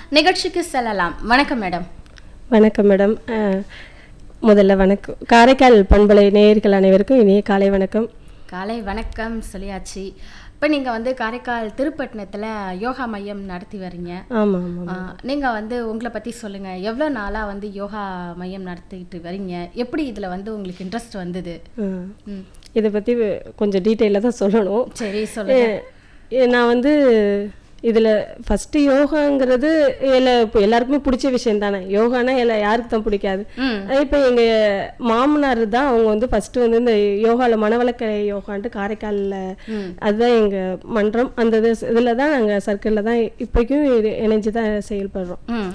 நிகழ்ச்சிக்கு செல்லலாம் வணக்கம் மேடம் வணக்கம் மேடம் அஹ், முதல்ல வணக்கம் காரைக்கால் பண்பலை நேயர்கள் அனைவருக்கும் இனிய காலை வணக்கம் காலை வணக்கம் சொல்லியாச்சு இப்போ நீங்கள் வந்து காரைக்கால் திருப்பட்டினத்தில் யோகா மையம் நடத்தி வரீங்க ஆமாம் ஆமாம் ஆ, நீங்க வந்து உங்களை பத்தி சொல்லுங்க எவ்வளோ நாளா வந்து யோகா மையம் நடத்திட்டு வரீங்க எப்படி இதுல வந்து உங்களுக்கு இன்ட்ரெஸ்ட் வந்தது அஹ், ம். இதை பற்றி கொஞ்சம் டீட்டெயிலாக தான் சொல்லணும் சரி சொல்லுங்க அஹ், எ- நான் வந்து இதில் ஃபஸ்ட்டு யோகாங்கிறது எல்லா இப்போ எல்லாருக்குமே பிடிச்ச விஷயம் தானே யோகானா எல்லா யாருக்கு தான் பிடிக்காது ம் இப்போ எங்கள் மாமனார் தான் அவங்க வந்து ஃபஸ்ட்டு வந்து இந்த யோகாவில் மனவளக்கலை யோகான்ட்டு காரைக்காலில் ம் அதுதான் எங்கள் மன்றம் அந்த இதில் தான் நாங்கள் சர்க்கிளில் தான் இப்போக்கும் இணைஞ்சு தான் செயல்படுறோம் ம்